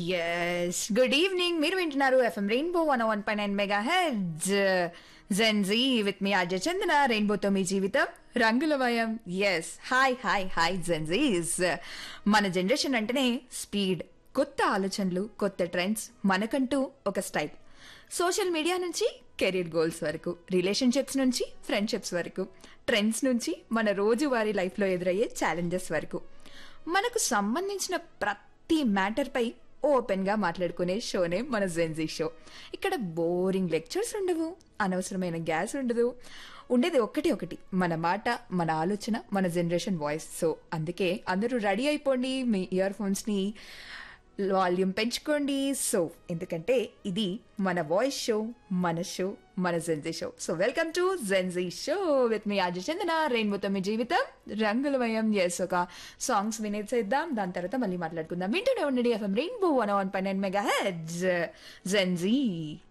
yes good evening మీరు వింటున్నారు FM Rainbow one one పై nine mega head Gen Z with మీ అజయ్ చందన రెయిన్బోతో మీ జీవితం రంగులమయం yes hi hi hi Gen Zs మన జనరేషన్ అంటేనే స్పీడ్ కొత్త ఆలోచనలు కొత్త ట్రెండ్స్ మనకంటూ ఒక స్టైల్ సోషల్ మీడియా నుంచి కెరీర్ గోల్స్ వరకు రిలేషన్షిప్స్ నుంచి ఫ్రెండ్షిప్స్ వరకు ట్రెండ్స్ నుంచి మన రోజువారీ లైఫ్లో ఎదురయ్యే ఛాలెంజెస్ వరకు మనకు సంబంధించిన ప్రతి మ్యాటర్పై ఓపెన్గా మాట్లాడుకునే షోనే మన జెన్జీ షో ఇక్కడ బోరింగ్ లెక్చర్స్ ఉండవు అనవసరమైన గ్యాస్ ఉండదు ఉండేది ఒక్కటి ఒకటి మన మాట మన ఆలోచన మన జనరేషన్ వాయిస్ సో అందుకే అందరూ రెడీ అయిపోండి మీ ఇయర్ ఫోన్స్ని వాల్యూమ్ పెంచుకోండి సో ఎందుకంటే ఇది మన వాయిస్ షో మన షో మన Gen Z show so welcome to Gen Z show with మీ ఆజ చందన రెయిన్బోతో మీ జీవితం రంగులమయం ఎస్ ఒక సాంగ్స్ వినేసేద్దాం దాని తర్వాత మళ్ళీ మాట్లాడుకుందాం వింటూనే ఉండండి ఎఫ్ఎం రెయిన్బో వన్ వన్ పై నైన్ మెగా హెడ్స్ జెన్జీ